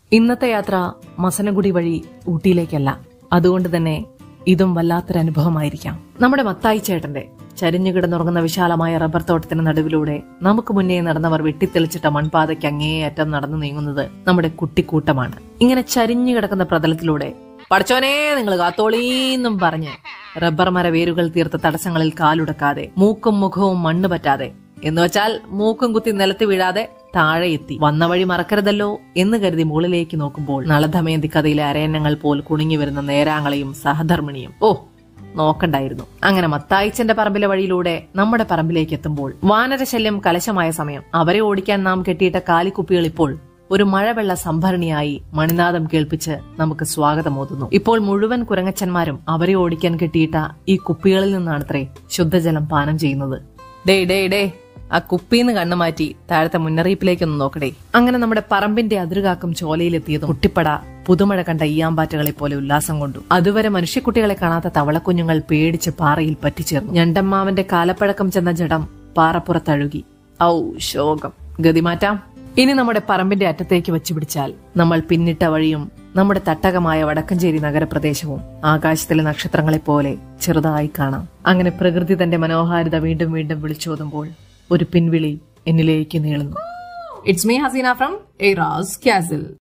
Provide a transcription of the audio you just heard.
ഇന്നത്തെ യാത്ര മസനഗുഡി വഴി ഊട്ടിയിലേക്കല്ല അതുകൊണ്ട് തന്നെ ഇതും വല്ലാത്തൊരു അനുഭവമായിരിക്കാം നമ്മുടെ മത്തായി ചേട്ടന്റെ ചരിഞ്ഞു കിടന്നുറങ്ങുന്ന വിശാലമായ റബ്ബർ തോട്ടത്തിന് നടുവിലൂടെ നമുക്ക് മുന്നേ നടന്നവർ വെട്ടിത്തെളിച്ചിട്ട മൺപാതയ്ക്ക് അങ്ങേയറ്റം നടന്നു നീങ്ങുന്നത് നമ്മുടെ കുട്ടിക്കൂട്ടമാണ് ഇങ്ങനെ ചരിഞ്ഞു കിടക്കുന്ന പ്രതലത്തിലൂടെ പഠിച്ചോനെ നിങ്ങൾ കാത്തോളീന്നും പറഞ്ഞ് റബ്ബർ മര വേരുകൾ തീർത്ത തടസ്സങ്ങളിൽ കാലുടക്കാതെ മൂക്കും മുഖവും മണ്ണ് പറ്റാതെ എന്നുവെച്ചാൽ മൂക്കും കുത്തി നിലത്ത് വീഴാതെ താഴെ എത്തി വന്ന വഴി മറക്കരുതല്ലോ എന്ന് കരുതി മുകളിലേക്ക് നോക്കുമ്പോൾ നളധമയന്തി കഥയിലെ അരയന്നങ്ങൾ പോൽ കുണുങ്ങി വരുന്ന നേരാങ്ങളെയും സഹധർമ്മിണിയും ഓ നോക്കണ്ടായിരുന്നു അങ്ങനെ മത്തായിച്ചന്റെ പറമ്പിലെ വഴിയിലൂടെ നമ്മുടെ പറമ്പിലേക്ക് എത്തുമ്പോൾ വാനരശല്യം കലശമായ സമയം അവരെ ഓടിക്കാൻ നാം കെട്ടിയിട്ട കാലിക്കുപ്പികൾ ഇപ്പോൾ ഒരു മഴവെള്ള സംഭരണിയായി മണിനാദം കേൾപ്പിച്ച് നമുക്ക് സ്വാഗതമോതുന്നു ഇപ്പോൾ മുഴുവൻ കുരങ്ങച്ചന്മാരും അവരെ ഓടിക്കാൻ കെട്ടിയിട്ട ഈ കുപ്പികളിൽ നിന്നാണത്രേ ശുദ്ധജലം പാനം ചെയ്യുന്നത് ഡേ ഡേ ഡേ ആ കുപ്പിന്ന് കണ്ണു മാറ്റി താഴത്തെ മുന്നറിയിപ്പിലേക്കൊന്ന് നോക്കടേ അങ്ങനെ നമ്മുടെ പറമ്പിന്റെ അതിരുകാക്കും ചോലയിലെത്തിയതും കുട്ടിപ്പട പുതുമഴ കണ്ട ഈയാമ്പാറ്റകളെ പോലെ ഉല്ലാസം കൊണ്ടു അതുവരെ മനുഷ്യക്കുട്ടികളെ കാണാത്ത തവളക്കുഞ്ഞുങ്ങൾ പേടിച്ച് പാറയിൽ പറ്റിച്ചേർന്നു ഞണ്ടമ്മാവന്റെ കാലപ്പഴക്കം ചെന്ന ജഡം പാറപ്പുറത്തഴുകി ഔ ശോകം ഗതിമാറ്റാം ഇനി നമ്മുടെ പറമ്പിന്റെ അറ്റത്തേക്ക് വെച്ച് പിടിച്ചാൽ നമ്മൾ പിന്നിട്ട വഴിയും നമ്മുടെ തട്ടകമായ വടക്കഞ്ചേരി നഗരപ്രദേശവും ആകാശത്തിലെ നക്ഷത്രങ്ങളെ പോലെ ചെറുതായി കാണാം അങ്ങനെ പ്രകൃതി തന്റെ മനോഹാരിത വീണ്ടും വീണ്ടും വിളിച്ചോതുമ്പോൾ ഒരു പിൻവിളി എന്നിലേക്ക് നീളുന്നു It's me, Hasina from Eras Castle.